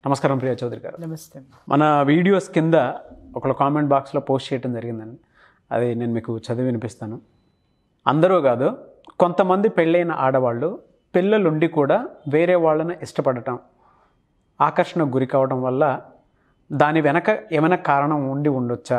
నమస్కారం ప్రియా చౌదరి గారు నమస్తే మన వీడియోస్ కింద ఒకళ్ళు కామెంట్ బాక్స్లో పోస్ట్ చేయడం జరిగిందండి అది నేను మీకు చదివి వినిపిస్తాను అందరూ కాదు కొంతమంది పెళ్ళైన ఆడవాళ్ళు పిల్లలుండి కూడా వేరే వాళ్ళని ఇష్టపడటం ఆకర్షణకు గురి కావడం వల్ల దాని వెనక ఏమైనా కారణం ఉండి ఉండొచ్చా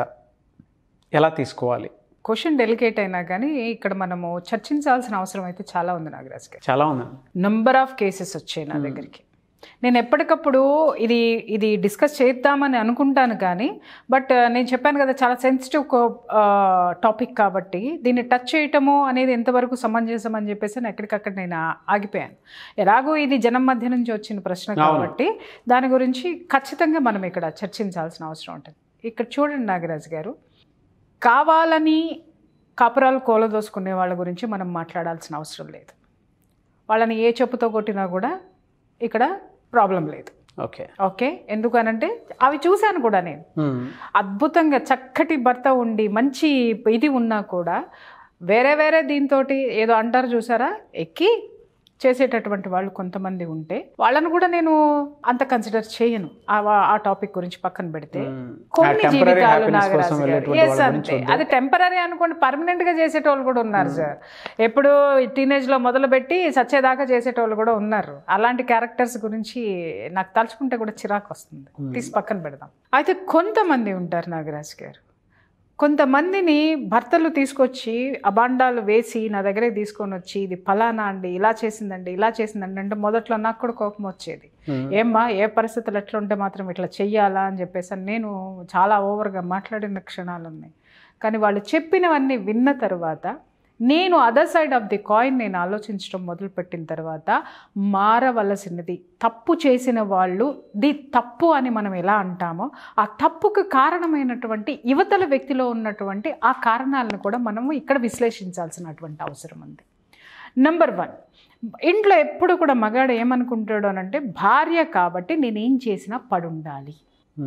ఎలా తీసుకోవాలి క్వశ్చన్ డెలికేట్ అయినా కానీ ఇక్కడ మనము చర్చించాల్సిన అవసరం అయితే చాలా ఉంది నాగరాజ్ గారు చాలా ఉందండి నంబర్ ఆఫ్ కేసెస్ వచ్చాయి నా దగ్గరికి నేను ఎప్పటికప్పుడు ఇది ఇది డిస్కస్ చేద్దామని అనుకుంటాను కానీ బట్ నేను చెప్పాను కదా చాలా సెన్సిటివ్ టాపిక్ కాబట్టి దీన్ని టచ్ చేయటము అనేది ఎంతవరకు సమంజసం అని చెప్పేసి నేను ఎక్కడికక్కడ నేను ఆ- ఆగిపోయాను ఎలాగో ఇది జనం మధ్య నుంచి వచ్చిన ప్రశ్న కాబట్టి దాని గురించి ఖచ్చితంగా మనం ఇక్కడ చర్చించాల్సిన అవసరం ఉంటుంది ఇక్కడ చూడండి నాగరాజు గారు కావాలని కాపురాలు కోలదోసుకునే వాళ్ళ గురించి మనం మాట్లాడాల్సిన అవసరం లేదు వాళ్ళని ఏ చెప్పుతో కొట్టినా కూడా ఇక్కడ ప్రాబ్లం లేదు ఓకే ఓకే ఎందుకనంటే అవి చూశాను కూడా నేను అద్భుతంగా చక్కటి భర్త ఉండి మంచి ఇది ఉన్నా కూడా వేరే వేరే దీంతో ఏదో అంటారు చూసారా ఎక్కి చేసేటటువంటి వాళ్ళు కొంతమంది ఉంటే వాళ్ళను కూడా నేను అంత కన్సిడర్ చేయను ఆ ఆ టాపిక్ గురించి పక్కన పెడితే కొన్ని టెంపరీ జీవితాలు హ్యాపీనెస్ కోసం నాగరాజు గారు వెళ్ళేటువంటి Yes, వాళ్ళ గురించి అంతే అది టెంపరీ అనుకోండి పర్మనెంట్ గా చేసేటోళ్ళు కూడా ఉన్నారు సార్ ఎప్పుడు టీనేజ్ లో మొదలు పెట్టి సచ్చేదాకా చేసేటోళ్ళు కూడా ఉన్నారు అలాంటి క్యారెక్టర్స్ గురించి నాకు తలుచుకుంటే కూడా చిరాకు వస్తుంది తీసి పక్కన పెడదాం అయితే కొంతమంది ఉంటారు నాగరాజ్ గారు కొంతమందిని భర్తలు తీసుకొచ్చి అబాండాలు వేసి నా దగ్గరే తీసుకొని వచ్చి ఇది ఫలానా అండి ఇలా చేసిందండి ఇలా చేసిందండి అంటే మొదట్లో నాకు కూడా కోపం వచ్చేది ఏమ్మా ఏ పరిస్థితులు ఎట్లా ఉంటే మాత్రం ఇట్లా చెయ్యాలా అని చెప్పేసి అని నేను చాలా ఓవర్గా మాట్లాడిన క్షణాలు ఉన్నాయి కానీ వాళ్ళు చెప్పినవన్నీ విన్న తర్వాత నేను other side of the coin నేను ఆలోచించడం మొదలుపెట్టిన తర్వాత మారవలసినది తప్పు చేసిన వాళ్ళు ది తప్పు అని మనం ఎలా అంటామో ఆ తప్పుకు కారణమైనటువంటి యువతల వ్యక్తిలో ఉన్నటువంటి ఆ కారణాలను కూడా మనము ఇక్కడ విశ్లేషించాల్సినటువంటి అవసరం ఉంది నెంబర్ వన్ ఇంట్లో ఎప్పుడు కూడా మగాడు ఏమనుకుంటాడు అని అంటే భార్య కాబట్టి నేనేం చేసినా పడుండాలి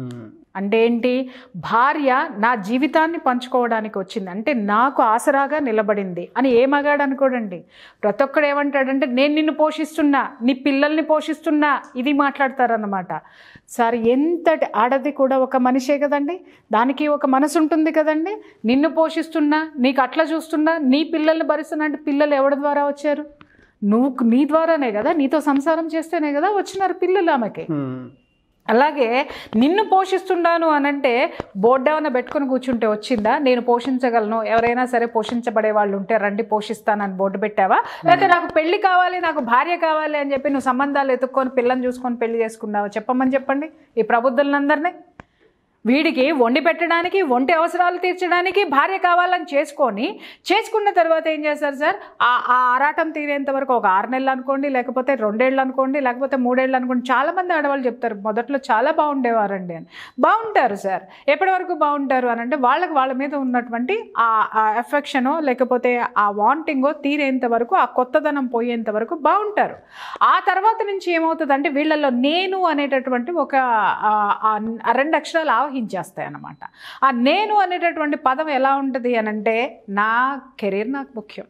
అంటే ఏంటి భార్య నా జీవితాన్ని పంచుకోవడానికి వచ్చింది అంటే నాకు ఆసరాగా నిలబడింది అని ఏ మగాడు అనుకోడండి ప్రతి ఒక్కడు ఏమంటాడంటే నేను నిన్ను పోషిస్తున్నా నీ పిల్లల్ని పోషిస్తున్నా ఇది మాట్లాడతారన్నమాట సార్ ఎంతటి ఆడది కూడా ఒక మనిషే కదండి దానికి ఒక మనసు ఉంటుంది కదండి నిన్ను పోషిస్తున్నా నీకు అట్లా చూస్తున్నా నీ పిల్లల్ని భరిస్తున్నా అంటే పిల్లలు ఎవరి ద్వారా వచ్చారు నువ్వు నీ ద్వారానే కదా నీతో సంసారం చేస్తేనే కదా వచ్చినారు పిల్లలు ఆమెకి అలాగే నిన్ను పోషిస్తున్నాను అనంటే బోర్డు ఏమైనా పెట్టుకొని కూర్చుంటే వచ్చిందా నేను పోషించగలను ఎవరైనా సరే పోషించబడే వాళ్ళు ఉంటే రండి పోషిస్తానని బోర్డు పెట్టావా లేకపోతే నాకు పెళ్లి కావాలి నాకు భార్య కావాలి అని చెప్పి నువ్వు సంబంధాలు ఎత్తుక్కొని పిల్లని చూసుకొని పెళ్లి చేసుకున్నావా చెప్పమని చెప్పండి ఈ ప్రబుద్ధులందరినీ వీడికి వండి పెట్టడానికి ఒంటి అవసరాలు తీర్చడానికి భార్య కావాలని చేసుకొని చేసుకున్న తర్వాత ఏం చేస్తారు సార్ ఆ ఆ ఆరాటం తీరేంత వరకు ఒక ఆరు నెలలు అనుకోండి లేకపోతే రెండేళ్ళు అనుకోండి లేకపోతే మూడేళ్ళు అనుకోండి చాలామంది ఆడవాళ్ళు చెప్తారు మొదట్లో చాలా బాగుండేవారండి అని బాగుంటారు సార్ ఎప్పటి వరకు బాగుంటారు అని అంటే వాళ్ళకి వాళ్ళ మీద ఉన్నటువంటి ఆ ఎఫెక్షనో లేకపోతే ఆ వాంటింగో తీరేంత వరకు ఆ కొత్తదనం పోయేంత వరకు బాగుంటారు ఆ తర్వాత నుంచి ఏమవుతుందంటే వీళ్ళల్లో నేను అనేటటువంటి ఒక ఆ, ఆ రెండు అక్షరాలు ఆవహించేస్తాయి అన్నమాట ఆ నేను అనేటటువంటి పదం ఎలా ఉంటుంది అని అంటే నా కెరీర్ నాకు ముఖ్యం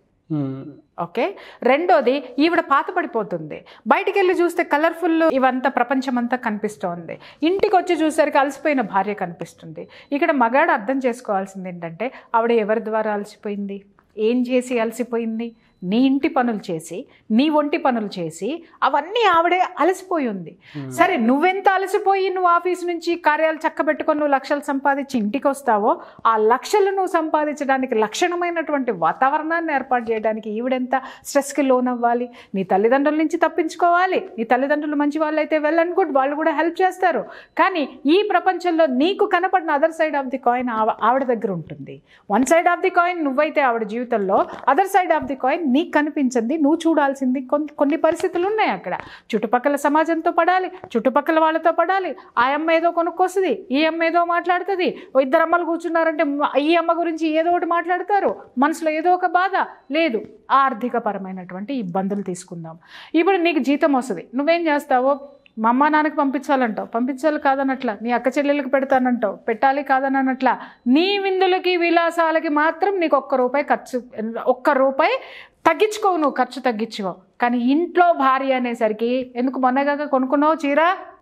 ఓకే రెండోది ఈవిడ పాతపడిపోతుంది బయటికి వెళ్ళి చూస్తే కలర్ఫుల్ ఇవంతా ప్రపంచమంతా కనిపిస్తోంది ఇంటికి వచ్చి చూసరికి అలసిపోయిన భార్య కనిపిస్తుంది ఇక్కడ మగాడు అర్థం చేసుకోవాల్సింది ఏంటంటే ఆవిడ ఎవరి ద్వారా అలసిపోయింది ఏం చేసి అలసిపోయింది నీ ఇంటి పనులు చేసి నీ ఒంటి పనులు చేసి అవన్నీ ఆవిడే అలసిపోయి ఉంది సరే నువ్వెంత అలసిపోయి నువ్వు ఆఫీస్ నుంచి కార్యాలు చక్కబెట్టుకొని నువ్వు లక్షలు సంపాదించి ఇంటికి వస్తావో ఆ లక్షలు నువ్వు సంపాదించడానికి లక్షణమైనటువంటి వాతావరణాన్ని ఏర్పాటు చేయడానికి ఈవిడెంత స్ట్రెస్కి లోన్ అవ్వాలి నీ తల్లిదండ్రుల నుంచి తప్పించుకోవాలి నీ తల్లిదండ్రులు మంచి వాళ్ళు అయితే వెల్ అండ్ గుడ్ వాళ్ళు కూడా హెల్ప్ చేస్తారు కానీ ఈ ప్రపంచంలో నీకు కనపడిన other side of the coin ఆవిడ దగ్గర ఉంటుంది one side of the coin నువ్వైతే ఆవిడ జీవితంలో other side of the coin నీకు కనిపించింది నువ్వు చూడాల్సింది కొన్ని కొన్ని పరిస్థితులు ఉన్నాయి అక్కడ చుట్టుపక్కల సమాజంతో పడాలి చుట్టుపక్కల వాళ్ళతో పడాలి ఆ అమ్మ ఏదో కొనుక్కొస్తుంది ఈ అమ్మ ఏదో మాట్లాడుతుంది ఓ ఇద్దరు అమ్మలు కూర్చున్నారంటే మ- ఈ అమ్మ గురించి ఏదో ఒకటి మాట్లాడతారు మనసులో ఏదో ఒక బాధ లేదు ఆర్థిక పరమైనటువంటి ఇబ్బందులు తీసుకుందాం ఇప్పుడు నీకు జీతం వస్తుంది నువ్వేం చేస్తావో మా అమ్మ నాన్నకి పంపించాలంటావు పంపించాలి కాదనట్లా నీ అక్క చెల్లెళ్ళకి పెడతానంటావు పెట్టాలి కాదనట్లా నీ విందులకి విలాసాలకి మాత్రం నీకు ఒక్క రూపాయి ఖర్చు ఒక్క రూపాయి తగ్గించుకోవు నువ్వు ఖర్చు తగ్గించుకో కానీ ఇంట్లో భార్య అనేసరికి ఎందుకు మొన్నగా కొనుక్కున్నావు చీర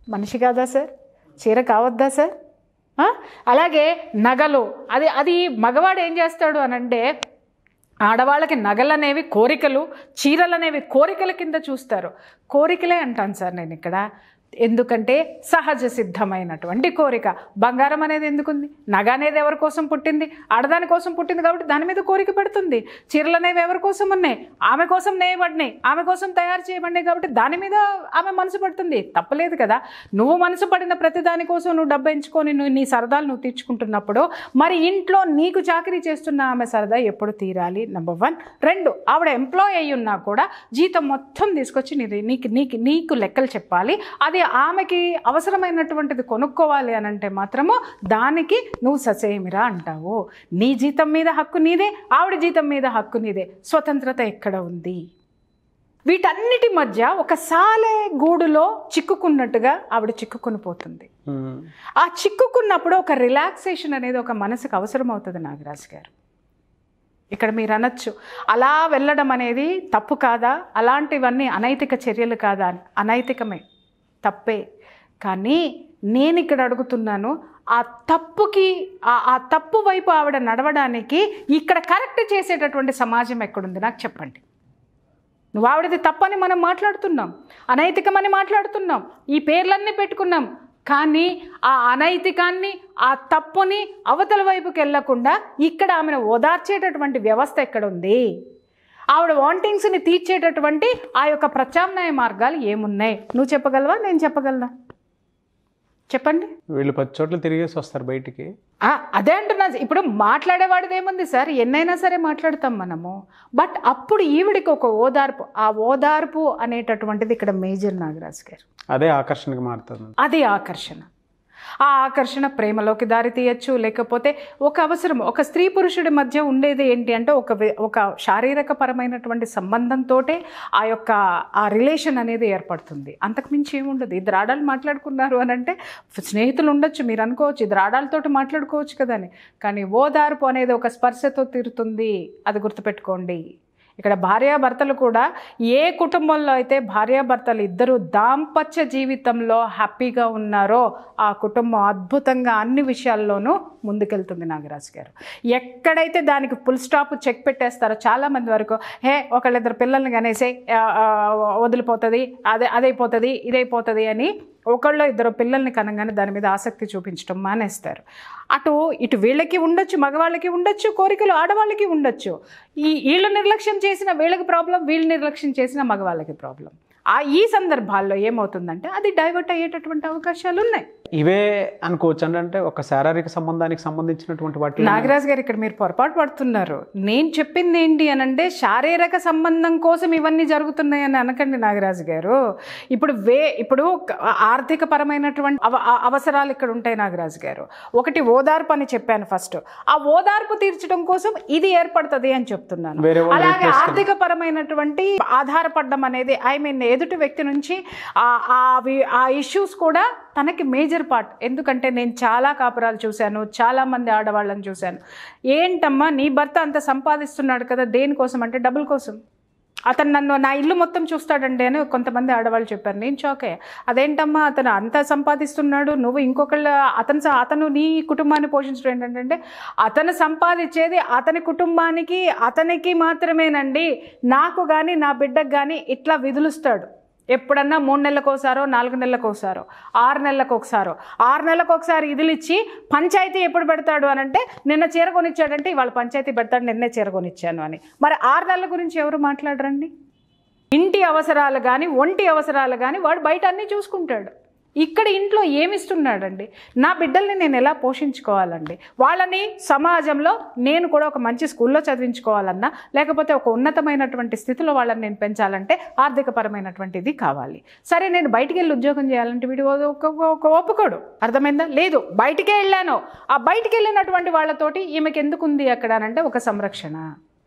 మనిషి కాదా సార్ చీర కావద్దా సార్ ఆ? అలాగే నగలు అది అది మగవాడు ఏం చేస్తాడు అని అంటే ఆడవాళ్ళకి నగలనేవి కోరికలు చీరలనేవి కోరికల కింద చూస్తారు కోరికలే అంటాను సార్ నేను ఇక్కడ ఎందుకంటే సహజ సిద్ధమైనటువంటి కోరిక బంగారం అనేది ఎందుకుంది నగ అనేది ఎవరి కోసం పుట్టింది ఆడదాని కోసం పుట్టింది కాబట్టి దాని మీద కోరిక పెడుతుంది చీరలు అనేవి ఎవరి కోసం ఉన్నాయి ఆమె కోసం నేయబడినాయి ఆమె కోసం తయారు చేయబడినాయి కాబట్టి దాని మీద ఆమె మనసు పడుతుంది తప్పలేదు కదా నువ్వు మనసు పడిన ప్రతి దాని కోసం నువ్వు డబ్బు ఎంచుకొని నువ్వు నీ సరదాలు నువ్వు తీర్చుకుంటున్నప్పుడు మరి ఇంట్లో నీకు చాకరీ చేస్తున్న ఆమె సరదా ఎప్పుడు తీరాలి నెంబర్ వన్ రెండు ఆవిడ ఎంప్లాయ్ అయి ఉన్నా కూడా జీతం మొత్తం తీసుకొచ్చి నీది నీకు నీకు నీకు లెక్కలు చెప్పాలి అది ఆమెకి అవసరమైనటువంటిది కొనుక్కోవాలి అని అంటే మాత్రము దానికి నువ్వు ససేమిరా అంటావు నీ జీతం మీద హక్కు నీదే ఆవిడ జీతం మీద హక్కు నీదే స్వతంత్రత ఎక్కడ ఉంది వీటన్నిటి మధ్య ఒక సాలే గూడులో చిక్కుకున్నట్టుగా ఆవిడ చిక్కుకుని పోతుంది ఉమ్. ఆ చిక్కుకున్నప్పుడు ఒక రిలాక్సేషన్ అనేది ఒక మనసుకు అవసరం అవుతుంది నాగరాజు గారు ఇక్కడ మీరు అనొచ్చు అలా వెళ్ళడం అనేది తప్పు కాదా అలాంటివన్నీ అనైతిక చర్యలు కాదా అని అనైతికమే తప్పే కానీ నేను ఇక్కడ అడుగుతున్నాను ఆ తప్పుకి ఆ- ఆ తప్పు వైపు ఆవిడ నడవడానికి ఇక్కడ కరెక్ట్ చేసేటటువంటి సమాజం ఎక్కడుంది నాకు చెప్పండి నువ్వు ఆవిడది తప్పని మనం మాట్లాడుతున్నాం అనైతికమని మాట్లాడుతున్నాం ఈ పేర్లన్నీ పెట్టుకున్నాం కానీ ఆ అనైతికాన్ని ఆ తప్పుని అవతల వైపుకి వెళ్లకుండా ఇక్కడ ఆమెను ఓదార్చేటటువంటి వ్యవస్థ ఎక్కడ ఉంది ఆవిడ వాంటింగ్స్ని తీర్చేటటువంటి ఆ యొక్క ప్రత్యామ్నాయ మార్గాలు ఏమున్నాయి నువ్వు చెప్పగలవా నేను చెప్పగలనా చెప్పండి వీళ్ళు పది చోట్ల తిరిగేసి వస్తారు బయటికి ఆ, అదే అంటున్నా ఇప్పుడు మాట్లాడేవాడిది ఏముంది సార్ ఎన్నైనా సరే మాట్లాడతాం మనము బట్ అప్పుడు ఈవిడికి ఒక ఓదార్పు ఆ ఓదార్పు అనేటటువంటిది ఇక్కడ మేజర్ నాగరాజ్ గారు అదే ఆకర్షణకు మారుతుంది అది ఆకర్షణ ఆ ఆకర్షణ ప్రేమలోకి దారి తీయచ్చు లేకపోతే ఒక అవసరం ఒక స్త్రీ పురుషుడి మధ్య ఉండేది ఏంటి అంటే ఒక వి- ఒక శారీరక పరమైనటువంటి సంబంధంతో ఆ యొక్క ఆ రిలేషన్ అనేది ఏర్పడుతుంది అంతకు మించి ఏముండదు ఇద్దరు ఆడాలు మాట్లాడుకున్నారు అని అంటే స్నేహితులు ఉండొచ్చు మీరు అనుకోవచ్చు ఇద్దరు ఆడాలతోటి మాట్లాడుకోవచ్చు కదా అని కానీ ఓదార్పు అనేది ఒక స్పర్శతో తీరుతుంది అది గుర్తుపెట్టుకోండి ఇక్కడ భార్యాభర్తలు కూడా ఏ కుటుంబంలో అయితే భార్యాభర్తలు ఇద్దరు దాంపత్య జీవితంలో హ్యాపీగా ఉన్నారో ఆ కుటుంబం అద్భుతంగా అన్ని విషయాల్లోనూ ముందుకెళ్తుంది నాగరాజు గారు ఎక్కడైతే దానికి ఫుల్ స్టాప్ చెక్ పెట్టేస్తారో చాలామంది వరకు హే ఒకళ్ళిద్దరు పిల్లల్ని కనేసి ఆ, ఆ, వదిలిపోతుంది అదే అదైపోతుంది ఇదైపోతుంది అని ఒకళ్ళు ఇద్దరు పిల్లల్ని కనగానే దాని మీద ఆసక్తి చూపించడం మానేస్తారు అటు ఇటు వీళ్ళకి ఉండొచ్చు మగవాళ్ళకి ఉండొచ్చు కోరికలు ఆడవాళ్ళకి ఉండొచ్చు ఈ వీళ్ళు నిర్లక్ష్యం చేసిన వీళ్ళకి ప్రాబ్లం వీళ్ళు నిర్లక్ష్యం చేసిన మగవాళ్ళకి ప్రాబ్లం ఆ ఈ సందర్భాల్లో ఏమవుతుందంటే అది డైవర్ట్ అయ్యేటటువంటి అవకాశాలు ఉన్నాయి ఇవే అనుకోవచ్చు అండి అంటే ఒక శారీరక సంబంధానికి సంబంధించినటువంటి వాటి నాగరాజ్ గారు ఇక్కడ మీరు పొరపాటు పడుతున్నారు నేను చెప్పింది ఏంటి అని అంటే శారీరక సంబంధం కోసం ఇవన్నీ జరుగుతున్నాయని అనకండి నాగరాజు గారు ఇప్పుడు వే ఇప్పుడు క- ఆర్థిక పరమైనటువంటి అవ అ- అవసరాలు ఇక్కడ ఉంటాయి నాగరాజు గారు ఒకటి ఓదార్పు అని చెప్పాను ఫస్ట్ ఆ ఓదార్పు తీర్చడం కోసం ఇది ఏర్పడుతుంది అని చెప్తున్నాను వేరే వాళ్ళు అలాగే ఆర్థిక పరమైనటువంటి ఆధారపడడం అనేది ఐ మీన్ ఎదుటి వ్యక్తి నుంచి ఆ- ఆ వి- ఆ ఇష్యూస్ కూడా తనకి మేజర్ పార్ట్ ఎందుకంటే నేను చాలా కాపురాలు చూశాను చాలా మంది ఆడవాళ్ళని చూశాను ఏంటమ్మా నీ భర్త అంత సంపాదిస్తున్నాడు కదా దేనికోసం అంటే డబ్బుల కోసం అతను నన్ను నా ఇల్లు మొత్తం చూస్తాడండి అని కొంతమంది ఆడవాళ్ళు చెప్పారు నేను షాకే అదేంటమ్మా అతను అంత సంపాదిస్తున్నాడు నువ్వు ఇంకొకళ్ళ అతను స- అతను నీ కుటుంబాన్ని పోషించడం ఏంటంటే అతను సంపాదించేది అతని కుటుంబానికి అతనికి మాత్రమేనండి నాకు కానీ నా బిడ్డకు కానీ ఇట్లా విధులుస్తాడు ఎప్పుడన్నా మూడు నెలలకు ఒకసారో నాలుగు నెలలకు ఒకసారో ఆరు నెలలకు ఒకసారో ఆరు నెలలకు ఒకసారి ఇదిలు ఇచ్చి పంచాయతీ ఎప్పుడు పెడతాడు అని అంటే నిన్న చీర కొనిచ్చాడంటే ఇవాళ పంచాయతీ పెడతాడు నిన్నే చీర కొనిచ్చాను అని మరి ఆరు నెలల గురించి ఎవరు మాట్లాడరండి ఇంటి అవసరాలు కానీ ఒంటి అవసరాలు కానీ వాడు బయట అన్నీ చూసుకుంటాడు ఇక్కడ ఇంట్లో ఏమిస్తున్నాడండి నా బిడ్డల్ని నేను ఎలా పోషించుకోవాలండి వాళ్ళని సమాజంలో నేను కూడా ఒక మంచి స్కూల్లో చదివించుకోవాలన్నా లేకపోతే ఒక ఉన్నతమైనటువంటి స్థితిలో వాళ్ళని నేను పెంచాలంటే ఆర్థికపరమైనటువంటిది కావాలి సరే నేను బయటికి వెళ్ళి ఉద్యోగం చేయాలంటే వీడు ఒక ఒక ఒప్పుకోడు అర్థమైందా లేదు బయటికే వెళ్ళాను ఆ బయటికి వెళ్ళినటువంటి వాళ్ళతోటి ఈమెకి ఎందుకు ఉంది అక్కడ అని అంటే ఒక సంరక్షణ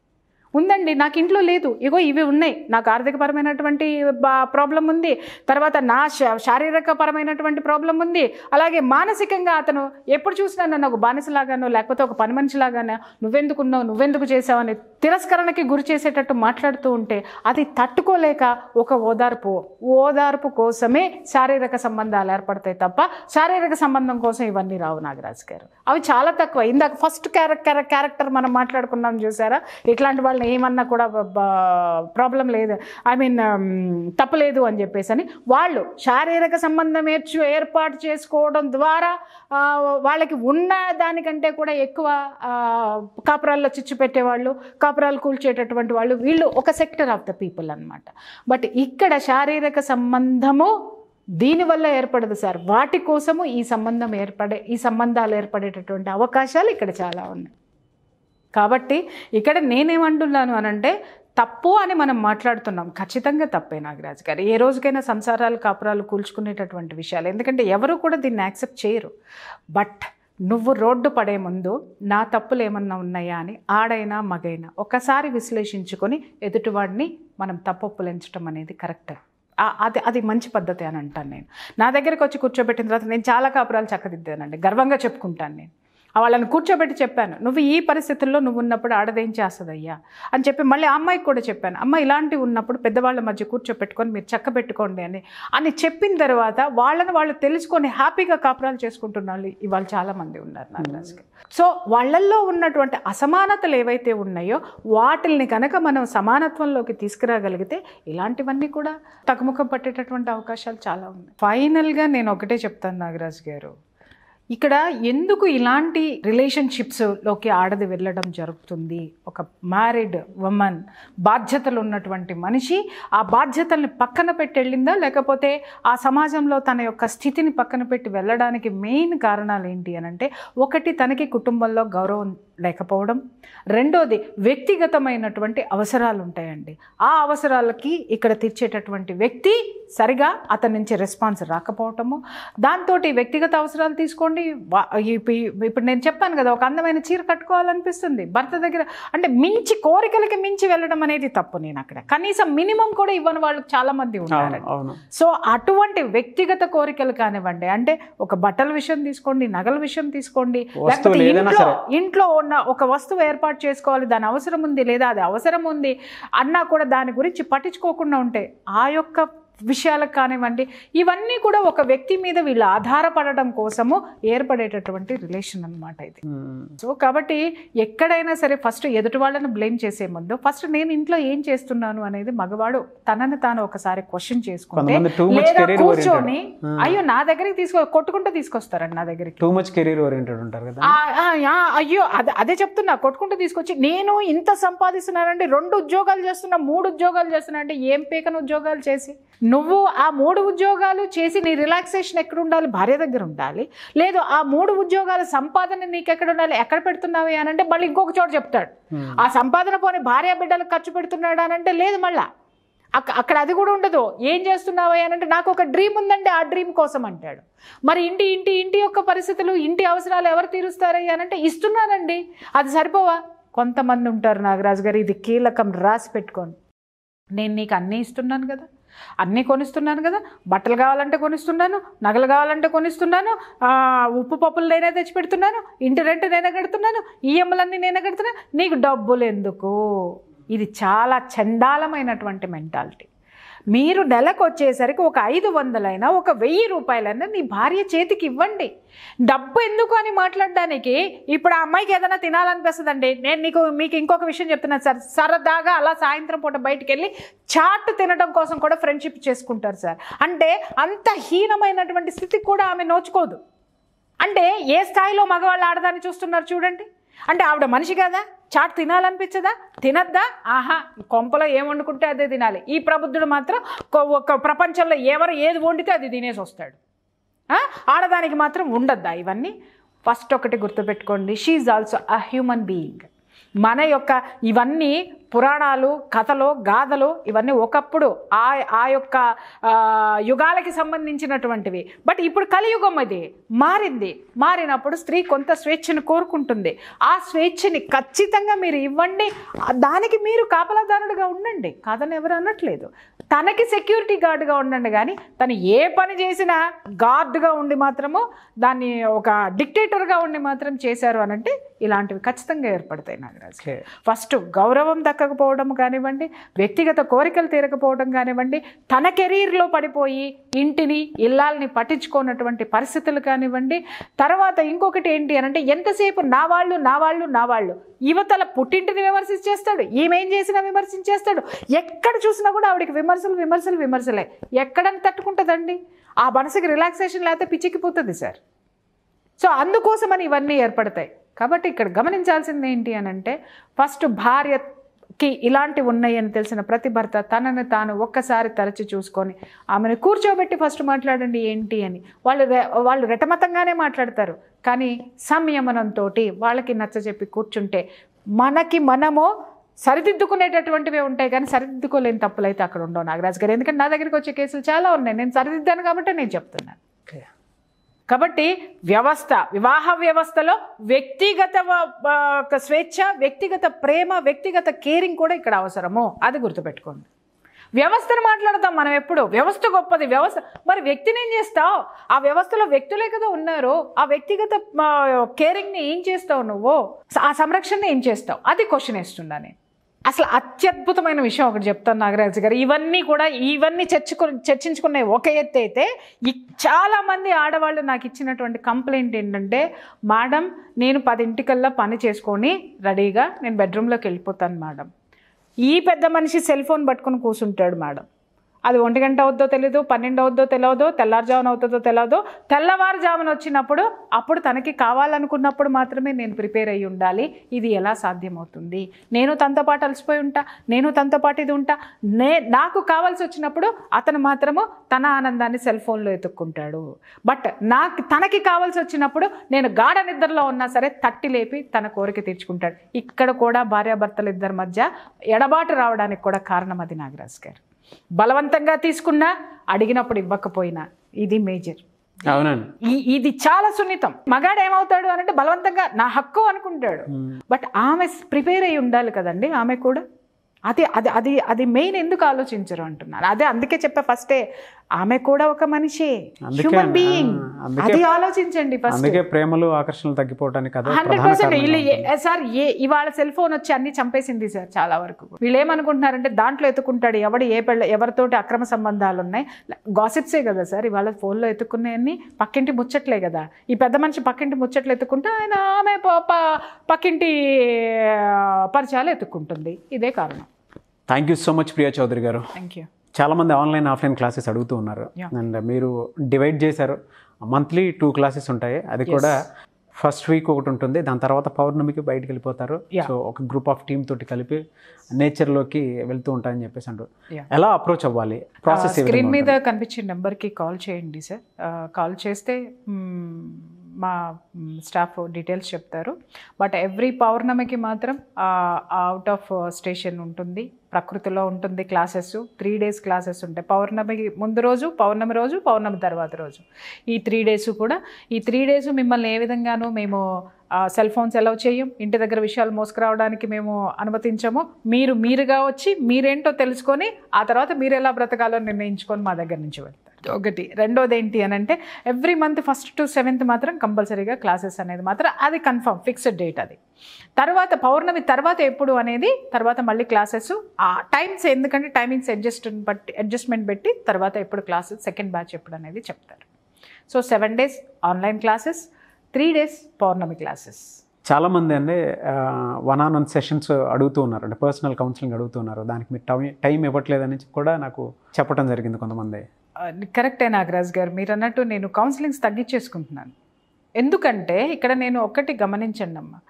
ఉందండి నాకు ఇంట్లో లేదు ఇగో ఇవి ఉన్నాయి నాకు ఆర్థికపరమైనటువంటి ప్రాబ్లం ఉంది తర్వాత నా శా- శారీరకపరమైనటువంటి ప్రాబ్లం ఉంది అలాగే మానసికంగా అతను ఎప్పుడు చూసినా నన్ను ఒక బానిసలాగానో లేకపోతే ఒక పని మనిషిలాగానో నువ్వెందుకున్నావు నువ్వెందుకు చేసావని తిరస్కరణకి గురి చేసేటట్టు మాట్లాడుతూ ఉంటే అది తట్టుకోలేక ఒక ఓదార్పు ఓదార్పు కోసమే శారీరక సంబంధాలు ఏర్పడతాయి తప్ప శారీరక సంబంధం కోసం ఇవన్నీ రావు నాగరాజు గారు అవి చాలా తక్కువ ఇందాక ఫస్ట్ క్యారెక్టర్ క్యారెక్టర్ మనం మాట్లాడుకున్నాం చూసారా ఇట్లాంటి వాళ్ళని ఏమన్నా కూడా ప్రాబ్లం లేదు ఐ మీన్ తప్పలేదు అని చెప్పేసి అని వాళ్ళు శారీరక సంబంధం ఏర్చు ఏర్పాటు చేసుకోవడం ద్వారా ఆ, వాళ్ళకి ఉన్న దానికంటే కూడా ఎక్కువ ఆ, కాపురాల్లో చిచ్చు పెట్టేవాళ్ళు కాపురాలు కూల్చేటటువంటి వాళ్ళు వీళ్ళు ఒక సెక్టర్ ఆఫ్ ద పీపుల్ అన్నమాట బట్ ఇక్కడ శారీరక సంబంధము దీనివల్ల ఏర్పడదు సార్ వాటి కోసము ఈ సంబంధం ఏర్పడే ఈ సంబంధాలు ఏర్పడేటటువంటి అవకాశాలు ఇక్కడ చాలా ఉన్నాయి కాబట్టి ఇక్కడ నేనేమంటున్నాను అనంటే తప్పు అని మనం మాట్లాడుతున్నాం ఖచ్చితంగా తప్పే నాగరాజు గారు ఏ రోజుకైనా సంసారాలు కాపురాలు కూల్చుకునేటటువంటి విషయాలు ఎందుకంటే ఎవరు కూడా దీన్ని యాక్సెప్ట్ చేయరు బట్ నువ్వు రోడ్డు పడే ముందు నా తప్పులు ఏమన్నా ఉన్నాయా అని ఆడైనా మగైనా ఒకసారి విశ్లేషించుకొని ఎదుటివాడిని మనం తప్పొప్పులించడం అనేది కరెక్ట్ ఆ- అది అది మంచి పద్ధతి అని అంటాను నేను నా దగ్గరికి వచ్చి కూర్చోబెట్టిన తర్వాత నేను చాలా కాపురాలు చక్కదిద్దానండి గర్వంగా చెప్పుకుంటాను నేను ఆ వాళ్ళని కూర్చోబెట్టి చెప్పాను నువ్వు ఈ పరిస్థితుల్లో నువ్వు ఉన్నప్పుడు ఆడదేం చేస్తుంది అయ్యా అని చెప్పి మళ్ళీ ఆ అమ్మాయికి కూడా చెప్పాను అమ్మ ఇలాంటివి ఉన్నప్పుడు పెద్దవాళ్ళ మధ్య కూర్చోపెట్టుకొని మీరు చక్క పెట్టుకోండి అని అని చెప్పిన తర్వాత వాళ్ళని వాళ్ళు తెలుసుకొని హ్యాపీగా కాపురాలు చేసుకుంటున్న వాళ్ళు ఇవాళ చాలామంది ఉన్నారు నాగరాజుకి సో వాళ్ళల్లో ఉన్నటువంటి అసమానతలు ఏవైతే ఉన్నాయో వాటిల్ని కనుక మనం సమానత్వంలోకి తీసుకురాగలిగితే ఇలాంటివన్నీ కూడా తగ్గుముఖం పట్టేటటువంటి అవకాశాలు చాలా ఉన్నాయి ఫైనల్గా నేను ఒకటే చెప్తాను నాగరాజు గారు ఇక్కడ ఎందుకు ఇలాంటి రిలేషన్షిప్స్లోకి ఆడది వెళ్ళడం జరుగుతుంది ఒక మ్యారీడ్ ఉమెన్ బాధ్యతలు ఉన్నటువంటి మనిషి ఆ బాధ్యతల్ని పక్కన పెట్టి వెళ్ళిందా లేకపోతే ఆ సమాజంలో తన యొక్క స్థితిని పక్కన పెట్టి వెళ్ళడానికి మెయిన్ కారణాలు ఏంటి అని అంటే ఒకటి తనకి కుటుంబంలో గౌరవం లేకపోవడం రెండోది వ్యక్తిగతమైనటువంటి అవసరాలు ఉంటాయండి ఆ అవసరాలకి ఇక్కడ తీర్చేటటువంటి వ్యక్తి సరిగా అతని నుంచి రెస్పాన్స్ రాకపోవటము దాంతో వ్యక్తిగత అవసరాలు తీసుకోండి వా- ఇప్పు- ఇప్పుడు నేను చెప్పాను కదా ఒక అందమైన చీర కట్టుకోవాలనిపిస్తుంది భర్త దగ్గర అంటే మించి కోరికలకి మించి వెళ్ళడం అనేది తప్పు నేను అక్కడ కనీసం మినిమం కూడా ఇవ్వని వాళ్ళు చాలా మంది అవును ఉన్నారు అవును సో అటువంటి వ్యక్తిగత కోరికలు కానివ్వండి అంటే ఒక బట్టల విషయం తీసుకోండి నగల విషయం తీసుకోండి వస్తువులు లేకపోతే ఏదైనా ఇంట్లో సరే. ఇంట్లో ఉన్న ఒక వస్తువు ఏర్పాటు చేసుకోవాలి దాని అవసరం ఉంది లేదా అది అవసరం ఉంది అన్నా కూడా దాని గురించి పట్టించుకోకుండా ఉంటే ఆ యొక్క విషయాలకు కానివ్వండి ఇవన్నీ కూడా ఒక వ్యక్తి మీద వీళ్ళు ఆధారపడడం కోసము ఏర్పడేటటువంటి రిలేషన్ అన్నమాట ఇది ఉమ్. సో కాబట్టి ఎక్కడైనా సరే ఫస్ట్ ఎదుటి వాళ్ళని బ్లేమ్ చేసే ముందు ఫస్ట్ నేను ఇంట్లో ఏం చేస్తున్నాను అనేది మగవాడు తనని తాను ఒకసారి క్వశ్చన్ చేసుకుంటే కొంతమంది too much లేదా career కూర్చొని oriented. అయ్యో నా దగ్గరికి తీసుకో కొట్టుకుంటూ తీసుకొస్తారండి నా దగ్గరికి టూ మచ్ కెరీర్ ఓరియంటెడ్ ఉంటారు కదా ఆ, ఆ, ఆ, అయ్యో అదే అదే చెప్తున్నా కొట్టుకుంటూ తీసుకొచ్చి నేను ఇంత సంపాదిస్తున్నానండి రెండు ఉద్యోగాలు చేస్తున్నా మూడు ఉద్యోగాలు చేస్తున్నా అంటే ఏం పీకన ఉద్యోగాలు చేసి నువ్వు ఆ మూడు ఉద్యోగాలు చేసి నీ రిలాక్సేషన్ ఎక్కడ ఉండాలి భార్య దగ్గర ఉండాలి లేదు ఆ మూడు ఉద్యోగాల సంపాదన నీకు ఎక్కడ ఉండాలి ఎక్కడ పెడుతున్నావు అని అంటే మళ్ళీ ఇంకొక చోట చెప్తాడు Hmm. ఆ సంపాదన పోని భార్య బిడ్డలకు ఖర్చు పెడుతున్నాడు అని అంటే లేదు మళ్ళా అక్క అక్కడ అది కూడా ఉండదు ఏం చేస్తున్నావు అని అంటే నాకు ఒక డ్రీమ్ ఉందండి ఆ డ్రీమ్ కోసం అంటాడు మరి ఇంటి ఇంటి ఇంటి యొక్క పరిస్థితులు ఇంటి అవసరాలు ఎవరు తీరుస్తారయ్యా అని అంటే ఇస్తున్నానండి అది సరిపోవా కొంతమంది ఉంటారు నాగరాజు గారు ఇది కీలకం రాసి పెట్టుకోండి నేను నీకు అన్నీ ఇస్తున్నాను కదా అన్నీ కొనిస్తున్నాను కదా బట్టలు కావాలంటే కొనిస్తున్నాను నగలు కావాలంటే కొనిస్తున్నాను ఆ, ఉప్పు పప్పులు నేనే తెచ్చి పెడుతున్నాను ఇంటి రెంట్ నేనే కడుతున్నాను ఈఎంలన్నీ నేనే కడుతున్నాను నీకు డబ్బులు ఎందుకు ఇది చాలా చండాలమైనటువంటి మెంటాలిటీ మీరు నెలకు వచ్చేసరికి ఒక ఐదు వందలైనా ఒక వెయ్యి రూపాయలైనా నీ భార్య చేతికి ఇవ్వండి డబ్బు ఎందుకు అని మాట్లాడడానికి ఇప్పుడు ఆ అమ్మాయికి ఏదైనా తినాలనిపిస్తుందండి నేను నీకు మీకు ఇంకొక విషయం చెప్తున్నాను సార్ సరదాగా అలా సాయంత్రం పూట బయటికి వెళ్ళి చాట్ తినడం కోసం కూడా ఫ్రెండ్షిప్ చేసుకుంటారు సార్ అంటే అంత హీనమైనటువంటి స్థితికి కూడా ఆమె నోచుకోదు అంటే ఏ స్థాయిలో మగవాళ్ళు ఆడదాన్ని చూస్తున్నారు చూడండి అంటే ఆవిడ మనిషి కదా చాట్ తినాలనిపించదా తినద్దా ఆహా కొంపలో ఏం వండుకుంటే అదే తినాలి ఈ ప్రబుద్ధుడు మాత్రం కొ- ఒక ప్రపంచంలో ఎవరు ఏది వండితే అది తినేసి వస్తాడు ఆ? ఆడదానికి మాత్రం ఉండద్దా ఇవన్నీ ఫస్ట్ ఒకటి గుర్తుపెట్టుకోండి she also uh human being మన యొక్క ఇవన్నీ పురాణాలు కథలు గాథలు ఇవన్నీ ఒకప్పుడు ఆ ఆ యొక్క ఆ, యుగాలకి సంబంధించినటువంటివి బట్ ఇప్పుడు కలియుగం అది మారింది మారినప్పుడు స్త్రీ కొంత స్వేచ్ఛను కోరుకుంటుంది ఆ స్వేచ్ఛని ఖచ్చితంగా మీరు ఇవ్వండి ఆ దానికి మీరు కాపలాదారుడుగా ఉండండి కాదని ఎవరు అనట్లేదు తనకి సెక్యూరిటీ గార్డ్గా ఉండండి కానీ తను ఏ పని చేసినా గార్డ్గా ఉండి మాత్రము దాన్ని ఒక డిక్టేటర్గా ఉండి మాత్రం చేశారు అనంటే ఇలాంటివి ఖచ్చితంగా ఏర్పడతాయి నాగరాజు ఓకే ఫస్ట్ గౌరవం దక్కకపోవడం కానివ్వండి వ్యక్తిగత కోరికలు తీరకపోవడం కానివ్వండి తన కెరీర్లో పడిపోయి ఇంటిని ఇల్లాల్ని పట్టించుకోనటువంటి పరిస్థితులు కానివ్వండి తర్వాత ఇంకొకటి ఏంటి అని అంటే ఎంతసేపు నా వాళ్ళు నా వాళ్ళు నా వాళ్ళు యువతల పుట్టింటిని విమర్శించేస్తాడు ఈమెం చేసినా విమర్శించేస్తాడు ఎక్కడ చూసినా కూడా ఆవిడకి విమర్శలు విమర్శలు విమర్శలే ఎక్కడని తట్టుకుంటుందండి ఆ మనసుకి రిలాక్సేషన్ లేకపోతే పిచ్చెక్కిపోతుంది సార్ సో అందుకోసమని ఇవన్నీ ఏర్పడతాయి కాబట్టి ఇక్కడ గమనించాల్సింది ఏంటి అని అంటే ఫస్ట్ భార్యకి ఇలాంటివి ఉన్నాయి అని తెలిసిన ప్రతి భర్త తనని తాను ఒక్కసారి తరచి చూసుకొని ఆమెను కూర్చోబెట్టి ఫస్ట్ మాట్లాడండి ఏంటి అని వాళ్ళు రె- వాళ్ళు రెటమతంగానే మాట్లాడతారు కానీ సంయమనంతో వాళ్ళకి నచ్చజెప్పి కూర్చుంటే మనకి మనము సరిదిద్దుకునేటటువంటివే ఉంటాయి కానీ సరిదిద్దుకోలేని తప్పులు అయితే అక్కడ ఉండవు నాగరాజు గారు ఎందుకంటే నా దగ్గరికి వచ్చే కేసులు చాలా ఉన్నాయి నేను సరిదిద్దాను కాబట్టి నేను చెప్తున్నాను ఓకే కాబట్టి వ్యవస్థ వివాహ వ్యవస్థలో వ్యక్తిగత వ- వ- ఒక స్వేచ్ఛ వ్యక్తిగత ప్రేమ వ్యక్తిగత కేరింగ్ కూడా ఇక్కడ అవసరము అది గుర్తుపెట్టుకోండి వ్యవస్థను మాట్లాడతాం మనం ఎప్పుడు వ్యవస్థ గొప్పది వ్యవస్థ మరి వ్యక్తిని ఏం చేస్తావు ఆ వ్యవస్థలో వ్యక్తులే కదా ఉన్నారు ఆ వ్యక్తిగత కేరింగ్ని ఏం చేస్తావు నువ్వు ఆ సంరక్షణని ఏం చేస్తావు అది క్వశ్చన్ వేస్తున్నా నేను అసలు అత్యద్భుతమైన విషయం ఒకటి చెప్తాను నాగరాజు గారు ఇవన్నీ కూడా ఇవన్నీ చర్చకు చర్చించుకునే ఒక ఎత్తు అయితే ఈ చాలా మంది ఆడవాళ్ళు నాకు ఇచ్చినటువంటి కంప్లైంట్ ఏంటంటే మేడం నేను పదింటికల్లా పని చేసుకొని రెడీగా నేను బెడ్రూమ్లోకి వెళ్ళిపోతాను మేడం ఈ పెద్ద మనిషి సెల్ ఫోన్ పట్టుకొని కూర్చుంటాడు మేడం అది ఒంటి గంట అవుద్దో తెలీదు పన్నెండు అవుద్దో తెలియదు తెల్లారుజామున అవుతుందో తెలియదు తెల్లవారుజామున వచ్చినప్పుడు అప్పుడు తనకి కావాలనుకున్నప్పుడు మాత్రమే నేను ప్రిపేర్ అయ్యి ఉండాలి ఇది ఎలా సాధ్యమవుతుంది నేను తనతో పాటు అలసిపోయి ఉంటా నేను తనతో పాటు ఇది ఉంటా నే నాకు కావాల్సి వచ్చినప్పుడు అతను మాత్రము తన ఆనందాన్ని సెల్ ఫోన్లో ఎత్తుక్కుంటాడు బట్ నాకు తనకి కావాల్సి వచ్చినప్పుడు నేను గాఢ నిద్రలో ఉన్నా సరే తట్టి లేపి తన కోరిక తీర్చుకుంటాడు ఇక్కడ కూడా భార్యాభర్తలు ఇద్దరి మధ్య ఎడబాటు రావడానికి కూడా కారణం అది నాగరాజ్ గారు బలవంతంగా తీసుకున్నా అడిగినప్పుడు ఇవ్వకపోయినా ఇది మేజర్ అవునండి ఈ ఇది చాలా సున్నితం మగాడు ఏమవుతాడు అని అంటే బలవంతంగా నా హక్కు అనుకుంటాడు బట్ ఆమె ప్రిపేర్ అయి ఉండాలి కదండి ఆమె కూడా అది అది అది అది మెయిన్ ఎందుకు ఆలోచించరు అంటున్నాను అదే అందుకే చెప్పా ఫస్టే ఆమె కూడా ఒక మనిషి అందుకే హ్యూమన్ ఆ, బీయింగ్ అందుకే- అది ఆలోచించండి ఫస్ట్ అందుకే ప్రేమలు ఆకర్షణలు తగ్గిపోవడానికి అదే హండ్రెడ్ ప్రధాన పర్సెంట్ కారణం వీళ్ళు ఏ- సార్ ఏ ఇవాళ సెల్ ఫోన్ వచ్చి అన్ని చంపేసింది సార్ చాలా వరకు వీళ్ళు ఏమనుకుంటున్నారంటే దాంట్లో ఎత్తుకుంటాడు ఎవడు ఏ పెళ్ళ ఎవరితోటి అక్రమ సంబంధాలు ఉన్నాయి గాసిప్సే కదా సార్ ఇవాళ ఫోన్లో ఎత్తుకున్నాయన్ని పక్కింటి ముచ్చట్లే కదా ఈ పెద్ద మనిషి పక్కింటి ముచ్చట్లు ఎత్తుకుంటే ఆయన ఆమె ప- ప- పక్కింటి ఆ, పరిచయాలు ఎత్తుక్కుంటుంది ఇదే కారణం thank you so much Priya Chowdary గారు థ్యాంక్ యూ చాలా మంది ఆన్లైన్ ఆఫ్లైన్ క్లాసెస్ అడుగుతూ ఉన్నారు Yeah. అండ్ మీరు డివైడ్ చేశారు మంత్లీ టూ క్లాసెస్ ఉంటాయి అది కూడా ఫస్ట్ వీక్ ఒకటి ఉంటుంది దాని తర్వాత పౌర్ణమికి బయటికి వెళ్ళిపోతారు Yeah. సో ఒక గ్రూప్ ఆఫ్ టీమ్ తోటి కలిపి నేచర్లోకి వెళ్తూ ఉంటాయని చెప్పేసి అంటారు Yeah. ఎలా అప్రోచ్ అవ్వాలి ప్రాసెస్ స్క్రీన్ మీద కనిపించే నెంబర్కి కాల్ చేయండి సార్ కాల్ చేస్తే మ్మ్, మా స్టాఫ్ డీటెయిల్స్ చెప్తారు బట్ ఎవ్రీ పౌర్ణమికి మాత్రం అవుట్ ఆఫ్ స్టేషన్ ఉంటుంది ప్రకృతిలో ఉంటుంది క్లాసెస్ త్రీ డేస్ క్లాసెస్ ఉంటాయి పౌర్ణమికి ముందు రోజు పౌర్ణమి రోజు పౌర్ణమి తర్వాత రోజు ఈ త్రీ డేస్ కూడా ఈ త్రీ డేస్ మిమ్మల్ని ఏ విధంగానూ మేము సెల్ ఫోన్స్ అలౌ చేయం ఇంటి దగ్గర విషయాలు మోసుకురావడానికి మేము అనుమతించము మీరు మీరుగా వచ్చి మీరేంటో తెలుసుకొని ఆ తర్వాత మీరు ఎలా బ్రతకాలో నిర్ణయించుకొని మా దగ్గర నుంచి వెళ్తారు ఒకటి రెండోది ఏంటి అని అంటే every month first to seventh మాత్రం కంపల్సరీగా క్లాసెస్ అనేది మాత్రం అది కన్ఫర్మ్ ఫిక్స్డ్ డేట్ అది తర్వాత పౌర్ణమి తర్వాత ఎప్పుడు అనేది తర్వాత మళ్ళీ క్లాసెస్ ఆ టైమ్స్ ఎందుకంటే టైమింగ్స్ అడ్జస్ట్ బట్టి అడ్జస్ట్మెంట్ పెట్టి తర్వాత ఎప్పుడు క్లాసెస్ సెకండ్ బ్యాచ్ ఎప్పుడు అనేది చెప్తారు so seven days online classes three days పౌర్ణమి క్లాసెస్ చాలా మంది అండి వన్ ఆన్ వన్ సెషన్స్ అడుగుతూ ఉన్నారు అంటే పర్సనల్ కౌన్సిలింగ్ అడుగుతున్నారు దానికి మీరు టైం టైం ఇవ్వట్లేదని కూడా నాకు చెప్పడం జరిగింది కొంతమంది కరెక్టే నాగరాజ్ గారు మీరు అన్నట్టు నేను కౌన్సిలింగ్స్ తగ్గించేసుకుంటున్నాను ఎందుకంటే ఇక్కడ నేను ఒక్కటి గమనించండి అమ్మ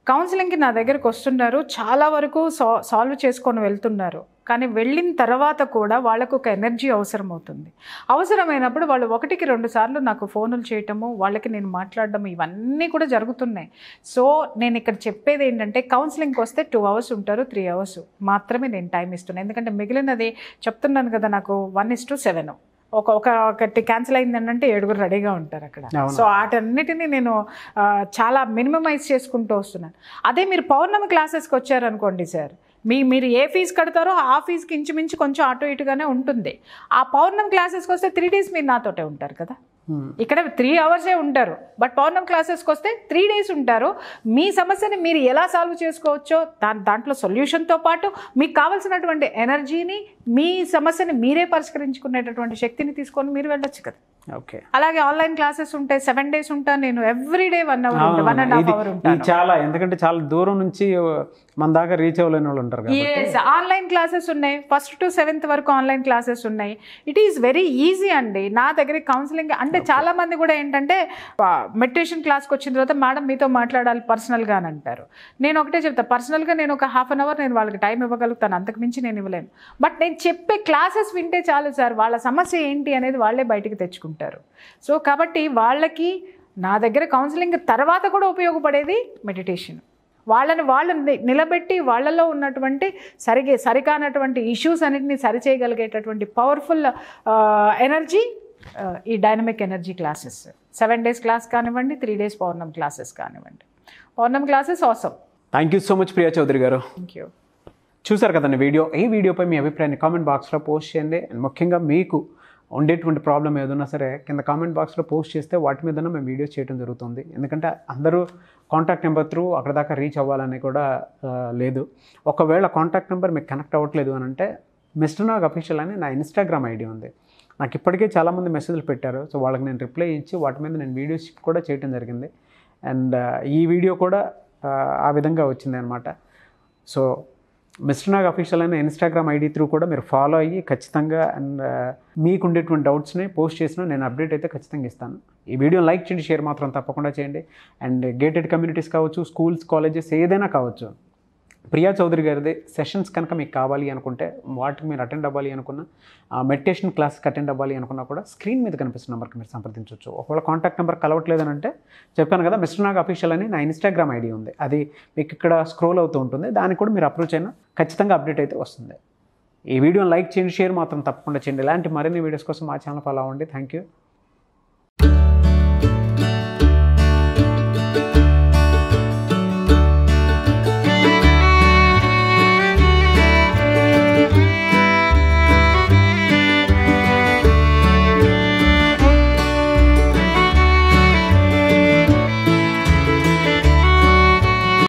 కౌన్సిలింగ్కి నా దగ్గరకు వస్తున్నారు చాలా వరకు సా సాల్వ్ చేసుకొని వెళ్తున్నారు కానీ వెళ్ళిన తర్వాత కూడా వాళ్ళకు ఒక ఎనర్జీ అవసరం అవుతుంది అవసరమైనప్పుడు వాళ్ళు ఒకటికి రెండు సార్లు నాకు ఫోనులు చేయటము వాళ్ళకి నేను మాట్లాడడం ఇవన్నీ కూడా జరుగుతున్నాయి సో నేను ఇక్కడ చెప్పేది ఏంటంటే కౌన్సిలింగ్కి వస్తే టూ అవర్స్ ఉంటారు త్రీ అవర్స్ మాత్రమే నేను టైం ఇస్తున్నాను ఎందుకంటే మిగిలినది చెప్తున్నాను కదా నాకు వన్ ఇస్ టు సెవెన్ ఒక ఒక ఒకటి క్యాన్సిల్ అయిందంటే ఏడుగురు రెడీగా ఉంటారు అక్కడ అవును. సో వాటన్నిటిని నేను ఆ, చాలా మినిమమైజ్ చేసుకుంటూ వస్తున్నాను అదే మీరు పౌర్ణమి క్లాసెస్కి వచ్చారనుకోండి సార్ మీ మీరు ఏ ఫీజు కడతారో ఆ ఫీజుకి ఇంచుమించు కొంచెం అటు ఇటుగానే ఉంటుంది ఆ పౌర్ణమి క్లాసెస్కి వస్తే త్రీ డేస్ మీరు నాతోటే ఉంటారు కదా Hmm. ఇక్కడ త్రీ అవర్సే ఉంటారు బట్ పౌర్ణమి క్లాసెస్కి వస్తే త్రీ డేస్ ఉంటారు మీ సమస్యని మీరు ఎలా సాల్వ్ చేసుకోవచ్చో దా దాంట్లో సొల్యూషన్తో పాటు మీకు కావాల్సినటువంటి ఎనర్జీని మీ సమస్యని మీరే పరిష్కరించుకునేటటువంటి శక్తిని తీసుకొని మీరు వెళ్ళొచ్చు కదా ఓకే అలాగే ఆన్లైన్ క్లాసెస్ ఉంటాయి సెవెన్ డేస్ ఉంటాను నేను ఎవ్రీ డే వన్ అవర్ ఉంటాను వన్ అండ్ హాఫ్ ఇది అవర్ ఇది ఉంటాను చాలా ఎందుకంటే చాలా దూరం నుంచి మన దాకా రీచ్ అవ్వలేని వాళ్ళు ఉంటారు కాబట్టి ఎస్ ఆన్లైన్ క్లాసెస్ ఉన్నాయి ఫస్ట్ టు సెవెంత్ వరకు ఆన్లైన్ క్లాసెస్ ఉన్నాయి ఇట్ ఈస్ వెరీ ఈజీ అండి నా దగ్గర కౌన్సిలింగ్ అంటే చాలా మంది కూడా ఏంటంటే మెడిటేషన్ క్లాస్కి వచ్చిన తర్వాత మేడం మీతో మాట్లాడాలి పర్సనల్గా అని అంటారు నేను ఒకటే చెప్తా పర్సనల్గా నేను ఒక హాఫ్ అన్ అవర్ నేను వాళ్ళకి టైం ఇవ్వగలుగుతాను అంతకు మించి నేను ఇవ్వలేను బట్ నేను చెప్పే క్లాసెస్ వింటే చాలు సార్ వాళ్ళ సమస్య ఏంటి అనేది వాళ్ళే బయటికి తెచ్చుకుంటారు సో కాబట్టి వాళ్ళకి నా దగ్గర కౌన్సిలింగ్ తర్వాత కూడా ఉపయోగపడేది మెడిటేషన్ వాళ్ళని వాళ్ళు ని- నిలబెట్టి వాళ్ళలో ఉన్నటువంటి సరిగే సరికానటువంటి ఇష్యూస్ అన్నిటిని సరిచేయగలిగేటటువంటి పవర్ఫుల్ ఎనర్జీ ఈ dynamic energy classes seven days class కానివ్వండి త్రీ డేస్ పౌర్ణం క్లాసెస్ కానివ్వండి పౌర్ణం క్లాసెస్ అవసరం thank you so much Priya Chowdary గారు థ్యాంక్ యూ చూసారు కదండి వీడియో ఈ వీడియోపై మీ అభిప్రాయాన్ని కామెంట్ బాక్స్లో పోస్ట్ చేయండి అండ్ ముఖ్యంగా మీకు ఉండేటువంటి ప్రాబ్లం ఏదైనా సరే కింద కామెంట్ బాక్స్లో పోస్ట్ చేస్తే వాటి మీద మేము వీడియోస్ చేయడం జరుగుతుంది ఎందుకంటే అందరూ కాంటాక్ట్ నెంబర్ త్రూ అక్కడ దాకా రీచ్ అవ్వాలని కూడా ఆ, లేదు ఒకవేళ కాంటాక్ట్ నెంబర్ మీకు కనెక్ట్ అవ్వట్లేదు అని అంటే మిస్టర్ నాగ్ అఫీషియల్ అని నా ఇన్స్టాగ్రామ్ ఐడి ఉంది నాకు ఇప్పటికే చాలామంది మెసేజ్లు పెట్టారు సో వాళ్ళకి నేను రిప్లై ఇచ్చి వాటి మీద నేను వీడియోస్ కూడా చేయడం జరిగింది అండ్ ఈ వీడియో కూడా ఆ, ఆ విధంగా వచ్చింది అనమాట సో మిస్టర్ నాగ్ అఫీషియల్ అయిన ఇన్స్టాగ్రామ్ ఐడి త్రూ కూడా మీరు ఫాలో అయ్యి ఖచ్చితంగా అండ్ మీకు ఉండేటువంటి డౌట్స్ని పోస్ట్ చేసిన నేను అప్డేట్ అయితే ఖచ్చితంగా ఇస్తాను ఈ వీడియో లైక్ చేయండి షేర్ మాత్రం తప్పకుండా చేయండి అండ్ గేటెడ్ కమ్యూనిటీస్ కావచ్చు స్కూల్స్ కాలేజెస్ ఏదైనా కావచ్చు ప్రియా చౌదరి గారిది సెషన్స్ కనుక మీకు కావాలి అనుకుంటే వాటికి మీరు అటెండ్ అవ్వాలి అనుకున్న మెడిటేషన్ క్లాస్కి అటెండ్ అవ్వాలి అనుకున్నా కూడా స్క్రీన్ మీద కనిపిస్తున్న నెంబర్కి మీరు సంప్రదించవచ్చు ఒకవేళ కాంటాక్ట్ నెంబర్ కలవట్లేదని అంటే చెప్పాను కదా మిస్టర్ నాగ్ అఫీషియల్ అని నా ఇన్స్టాగ్రామ్ ఐడి ఉంది అది మీకు ఇక్కడ స్క్రోల్ అవుతూ ఉంటుంది దానికి కూడా మీరు అప్రోచ్ అయినా ఖచ్చితంగా అప్డేట్ అయితే వస్తుంది ఈ వీడియోని లైక్ చేయండి షేర్ మాత్రం తప్పకుండా చేయండి ఇలాంటి మరిన్ని వీడియోస్ కోసం మా ఛానల్ ఫాలో అవ్వండి థ్యాంక్ యూ